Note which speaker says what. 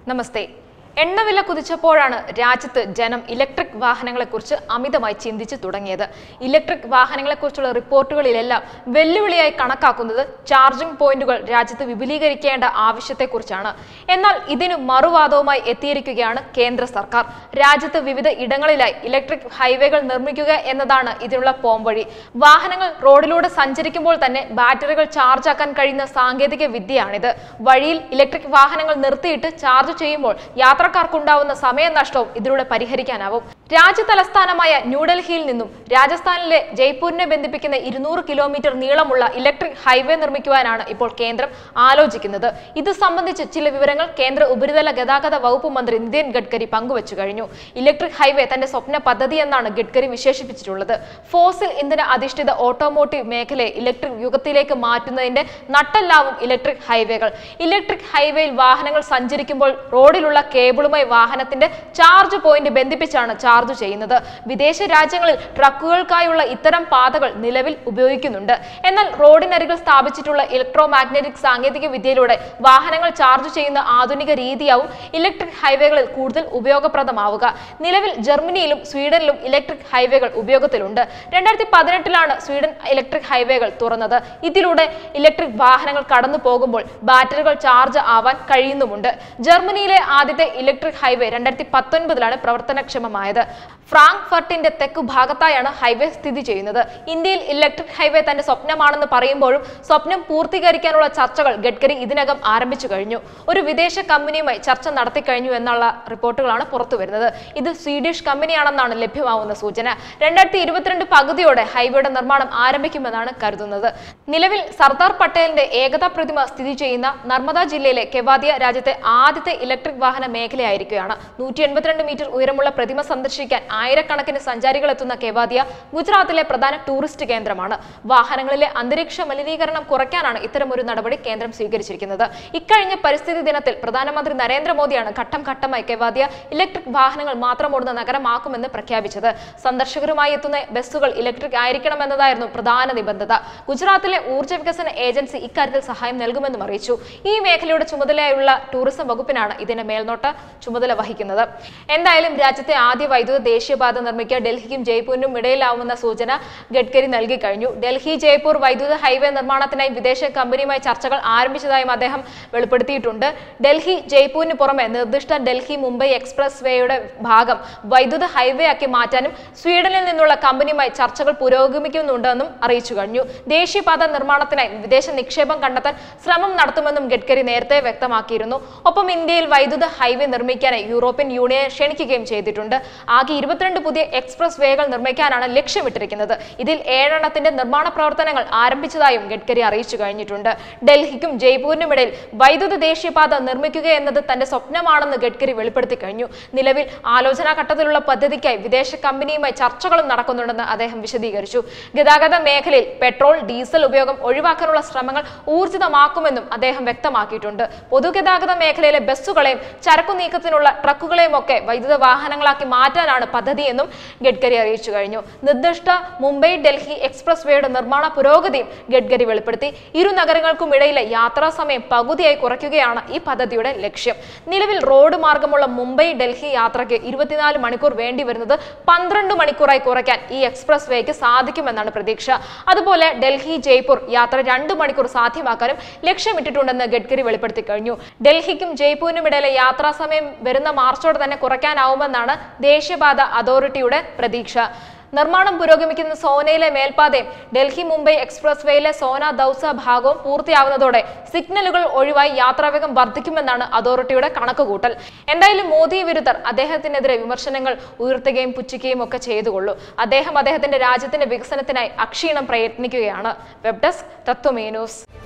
Speaker 1: നമസ്തേ എണ്ണവില കുതിച്ചപ്പോഴാണ് രാജ്യത്ത് ജനം ഇലക്ട്രിക് വാഹനങ്ങളെക്കുറിച്ച് അമിതമായി ചിന്തിച്ചു തുടങ്ങിയത് ഇലക്ട്രിക് വാഹനങ്ങളെക്കുറിച്ചുള്ള റിപ്പോർട്ടുകളിലെല്ലാം വെല്ലുവിളിയായി കണക്കാക്കുന്നത് ചാർജിംഗ് പോയിന്റുകൾ രാജ്യത്ത് വിപുലീകരിക്കേണ്ട ആവശ്യത്തെക്കുറിച്ചാണ് എന്നാൽ ഇതിന് മറുവാദവുമായി എത്തിയിരിക്കുകയാണ് കേന്ദ്ര സർക്കാർ രാജ്യത്ത് വിവിധ ഇടങ്ങളിലായി ഇലക്ട്രിക് ഹൈവേകൾ നിർമ്മിക്കുക എന്നതാണ് ഇതിനുള്ള പോംവഴി വാഹനങ്ങൾ റോഡിലൂടെ സഞ്ചരിക്കുമ്പോൾ തന്നെ ബാറ്ററികൾ ചാർജ് ആക്കാൻ കഴിയുന്ന സാങ്കേതിക വിദ്യയാണിത് വഴിയിൽ ഇലക്ട്രിക് വാഹനങ്ങൾ നിർത്തിയിട്ട് ചാർജ് ചെയ്യുമ്പോൾ യാത്രക്കാർക്കുണ്ടാവുന്ന സമയനഷ്ടവും ഇതിലൂടെ പരിഹരിക്കാനാവും രാജ്യ തലസ്ഥാനമായ ന്യൂഡൽഹിയിൽ നിന്നും രാജസ്ഥാനിലെ ജയ്പൂരിനെ ബന്ധിപ്പിക്കുന്ന ഇരുന്നൂറ് കിലോമീറ്റർ നീളമുള്ള ഇലക്ട്രിക് ഹൈവേ നിർമ്മിക്കുവാനാണ് ഇപ്പോൾ കേന്ദ്രം ആലോചിക്കുന്നത് ഇത് സംബന്ധിച്ച് ചില വിവരങ്ങൾ കേന്ദ്ര ഉപരിതല ഗതാഗത വകുപ്പ് മന്ത്രി നിതിൻ ഗഡ്കരി പങ്കുവച്ചു കഴിഞ്ഞു ഇലക്ട്രിക് ഹൈവേ തന്റെ സ്വപ്ന പദ്ധതി എന്നാണ് ഗഡ്കരി വിശേഷിപ്പിച്ചിട്ടുള്ളത് ഫോസിൽ ഇന്ധന അധിഷ്ഠിത ഓട്ടോമോട്ടീവ് മേഖലയെ ഇലക്ട്രിക് യുഗത്തിലേക്ക് മാറ്റുന്നതിന്റെ നട്ടെല്ലാവും ഇലക്ട്രിക് ഹൈവേകൾ ഇലക്ട്രിക് ഹൈവേയിൽ വാഹനങ്ങൾ സഞ്ചരിക്കുമ്പോൾ റോഡിലുള്ള കേബിളുമായി വാഹനത്തിന്റെ ചാർജ് പോയിന്റ് ബന്ധിപ്പിച്ചാണ് ചാർജ് ചെയ്യുന്നത് വിദേശ രാജ്യങ്ങളിൽ ട്രക്കുകൾക്കായുള്ള ഇത്തരം പാതകൾ നിലവിൽ ഉപയോഗിക്കുന്നുണ്ട് എന്നാൽ റോഡിനരികിൽ സ്ഥാപിച്ചിട്ടുള്ള ഇലക്ട്രോ മാഗ്നറ്റിക് സാങ്കേതിക വിദ്യയിലൂടെ വാഹനങ്ങൾ ചാർജ് ചെയ്യുന്ന ആധുനിക രീതിയാവും ഇലക്ട്രിക് ഹൈവേകളിൽ കൂടുതൽ ഉപയോഗപ്രദമാവുക നിലവിൽ ജർമ്മനിയിലും സ്വീഡനിലും ഇലക്ട്രിക് ഹൈവേകൾ ഉപയോഗത്തിലുണ്ട് രണ്ടായിരത്തി പതിനെട്ടിലാണ് സ്വീഡൻ ഇലക്ട്രിക് ഹൈവേകൾ തുറന്നത് ഇതിലൂടെ ഇലക്ട്രിക് വാഹനങ്ങൾ കടന്നു പോകുമ്പോൾ ബാറ്ററികൾ ചാർജ് ആവാൻ കഴിയുന്നുമുണ്ട് ജർമ്മനിയിലെ ആദ്യത്തെ ഇലക്ട്രിക് ഹൈവേ രണ്ടായിരത്തി പത്തൊൻപതിലാണ് പ്രവർത്തനക്ഷമമായത് ഫ്രാങ്ക്ഫർട്ടിന്റെ തെക്കു ഭാഗത്തായാണ് ഹൈവേ സ്ഥിതി ചെയ്യുന്നത് ഇന്ത്യയിൽ ഇലക്ട്രിക് ഹൈവേ തന്റെ സ്വപ്നമാണെന്ന് പറയുമ്പോഴും സ്വപ്നം പൂർത്തീകരിക്കാനുള്ള ചർച്ചകൾ ഗഡ്കരി ഇതിനകം ആരംഭിച്ചു കഴിഞ്ഞു ഒരു വിദേശ കമ്പനിയുമായി ചർച്ച നടത്തി കഴിഞ്ഞു എന്നുള്ള റിപ്പോർട്ടുകളാണ് പുറത്തു വരുന്നത് ഇത് സ്വീഡിഷ് കമ്പനിയാണെന്നാണ് ലഭ്യമാവുന്ന സൂചന രണ്ടായിരത്തി ഇരുപത്തിരണ്ട് പകുതിയോടെ ഹൈവേയുടെ നിർമ്മാണം ആരംഭിക്കുമെന്നാണ് കരുതുന്നത് നിലവിൽ സർദാർ പട്ടേലിന്റെ ഏകതാ പ്രതിമ സ്ഥിതി ചെയ്യുന്ന നർമ്മദ ജില്ലയിലെ കെവാദിയ രാജ്യത്തെ ആദ്യത്തെ ഇലക്ട്രിക് വാഹന മേഖലയായിരിക്കുകയാണ് നൂറ്റി എൺപത്തിരണ്ട് മീറ്റർ ഉയരമുള്ള പ്രതിമ സന്ദർശിക്കാൻ ആയിരക്കണക്കിന് സഞ്ചാരികൾ എത്തുന്ന കെവാദിയ ഗുജറാത്തിലെ പ്രധാന ടൂറിസ്റ്റ് കേന്ദ്രമാണ് വാഹനങ്ങളിലെ അന്തരീക്ഷ മലിനീകരണം കുറയ്ക്കാനാണ് ഇത്തരമൊരു നടപടി കേന്ദ്രം സ്വീകരിച്ചിരിക്കുന്നത് ഇക്കഴിഞ്ഞ പരിസ്ഥിതി ദിനത്തിൽ പ്രധാനമന്ത്രി നരേന്ദ്രമോദിയാണ് ഘട്ടം ഘട്ടമായി കെവാദിയ ഇലക്ട്രിക് വാഹനങ്ങൾ മാത്രം ഓടുന്ന നഗരമാക്കുമെന്ന് പ്രഖ്യാപിച്ചത് സന്ദർശകരുമായി എത്തുന്ന ബസ്സുകൾ ഇലക്ട്രിക് ആയിരിക്കണമെന്നതായിരുന്നു പ്രധാന നിബന്ധത ഗുജറാത്തിലെ ഊർജ്ജ വികസന ഏജൻസി ഇക്കാര്യത്തിൽ സഹായം നൽകുമെന്നും അറിയിച്ചു ഈ മേഖലയുടെ ചുമതലയുള്ള ടൂറിസം വകുപ്പിനാണ് ഇതിന്റെ മേൽനോട്ട ചുമതല വഹിക്കുന്നത് എന്തായാലും രാജ്യത്തെ ആദ്യ വൈദ്യുത ദേശീയപാത നിർമ്മിക്കാൻ ഡൽഹിക്കും ജയ്പൂരിനും ഇടയിലാവുമെന്ന സൂചന ഗഡ്കരി നൽകി കഴിഞ്ഞു ഡൽഹി ജയ്പൂർ വൈദ്യുത ഹൈവേ നിർമ്മാണത്തിനായി വിദേശ കമ്പനിയുമായി ചർച്ചകൾ ആരംഭിച്ചതായും അദ്ദേഹം വെളിപ്പെടുത്തിയിട്ടുണ്ട് ഡൽഹി ജയ്പൂരിന് പുറമെ നിർദ്ദിഷ്ട ഡൽഹി മുംബൈ എക്സ്പ്രസ് വേയുടെ ഭാഗം വൈദ്യുത ഹൈവേ ആക്കി മാറ്റാനും സ്വീഡനിൽ നിന്നുള്ള കമ്പനിയുമായി ചർച്ചകൾ പുരോഗമിക്കുന്നുണ്ടെന്നും അറിയിച്ചു കഴിഞ്ഞു ദേശീയപാത നിർമ്മാണത്തിനായി വിദേശ നിക്ഷേപം കണ്ടെത്താൻ ശ്രമം നടത്തുമെന്നും ഗഡ്കരി നേരത്തെ വ്യക്തമാക്കിയിരുന്നു ഒപ്പം ഇന്ത്യയിൽ വൈദ്യുത ഹൈവേ നിർമ്മിക്കാനായി യൂറോപ്യൻ യൂണിയനെ ക്ഷണിക്കുകയും ചെയ്തിട്ടുണ്ട് ആകെ ഇരുപത്തിരണ്ട് പുതിയ എക്സ്പ്രസ് വേകൾ നിർമ്മിക്കാനാണ് ലക്ഷ്യമിട്ടിരിക്കുന്നത് ഇതിൽ ഏഴെണ്ണത്തിന്റെ നിർമ്മാണ പ്രവർത്തനങ്ങൾ ആരംഭിച്ചതായും ഗഡ്കരി അറിയിച്ചു കഴിഞ്ഞിട്ടുണ്ട് ഡൽഹിക്കും ജയ്പൂരിനും ഇടയിൽ വൈദ്യുത ദേശീയപാത നിർമ്മിക്കുക എന്നത് തന്റെ സ്വപ്നമാണെന്ന് ഗഡ്കരി വെളിപ്പെടുത്തി കഴിഞ്ഞു നിലവിൽ ആലോചനാ ഘട്ടത്തിലുള്ള പദ്ധതിക്കായി വിദേശ കമ്പനിയുമായി ചർച്ചകളും നടക്കുന്നുണ്ടെന്ന് അദ്ദേഹം വിശദീകരിച്ചു ഗതാഗത മേഖലയിൽ പെട്രോൾ ഡീസൽ ഉപയോഗം ഒഴിവാക്കാനുള്ള ശ്രമങ്ങൾ ഊർജിതമാക്കുമെന്നും അദ്ദേഹം വ്യക്തമാക്കിയിട്ടുണ്ട് പൊതുഗതാഗത മേഖലയിലെ ബസ്സുകളെയും ചരക്കു നീക്കത്തിനുള്ള ട്രക്കുകളെയും ഒക്കെ വൈദ്യുത വാഹനങ്ങളാക്കി മാറ്റാനാണ് പദ്ധതിയെന്നും ഗഡ്കരി അറിയിച്ചു കഴിഞ്ഞു നിർദ്ദിഷ്ട മുംബൈ ഡൽഹി എക്സ്പ്രസ് വേയുടെ നിർമ്മാണ പുരോഗതിയും ഗഡ്കരി വെളിപ്പെടുത്തി ഇരു നഗരങ്ങൾക്കും ഇടയിലെ യാത്രാ സമയം പകുതിയായി കുറയ്ക്കുകയാണ് ഈ പദ്ധതിയുടെ ലക്ഷ്യം നിലവിൽ റോഡ് മാർഗമുള്ള മുംബൈ ഡൽഹി യാത്രയ്ക്ക് ഇരുപത്തിനാല് മണിക്കൂർ വേണ്ടി വരുന്നത് പന്ത്രണ്ട് മണിക്കൂറായി കുറയ്ക്കാൻ ഈ എക്സ്പ്രസ് വേക്ക് സാധിക്കുമെന്നാണ് പ്രതീക്ഷ അതുപോലെ ഡൽഹി ജയ്പൂർ യാത്ര രണ്ട് മണിക്കൂർ സാധ്യമാക്കാനും ലക്ഷ്യമിട്ടിട്ടുണ്ടെന്ന് ഗഡ്കരി വെളിപ്പെടുത്തി കഴിഞ്ഞു ഡൽഹിക്കും ജയ്പൂരിനും ഇടയിലെ യാത്രാ സമയം വരുന്ന മാർച്ചോടെ തന്നെ കുറയ്ക്കാനാവുമെന്നാണ് ദേശീയപാത അതോറിറ്റിയുടെ പ്രതീക്ഷ നിർമ്മാണം പുരോഗമിക്കുന്ന സോനയിലെ മേൽപ്പാതയും ഡൽഹി മുംബൈ എക്സ്പ്രസ് വേയിലെ സോന ദൌസ ഭാഗവും പൂർത്തിയാവുന്നതോടെ സിഗ്നലുകൾ ഒഴിവായി യാത്രാവേഗം വർദ്ധിക്കുമെന്നാണ് അതോറിറ്റിയുടെ കണക്കുകൂട്ടൽ എന്തായാലും മോദി വിരുദ്ധർ അദ്ദേഹത്തിനെതിരെ വിമർശനങ്ങൾ ഉയർത്തുകയും പുച്ഛിക്കുകയും ഒക്കെ ചെയ്തുകൊള്ളൂ അദ്ദേഹം അദ്ദേഹത്തിന്റെ രാജ്യത്തിന്റെ വികസനത്തിനായി അക്ഷീണം പ്രയത്നിക്കുകയാണ് വെബ് ഡെസ്ക് തത്വമേ ന്യൂസ്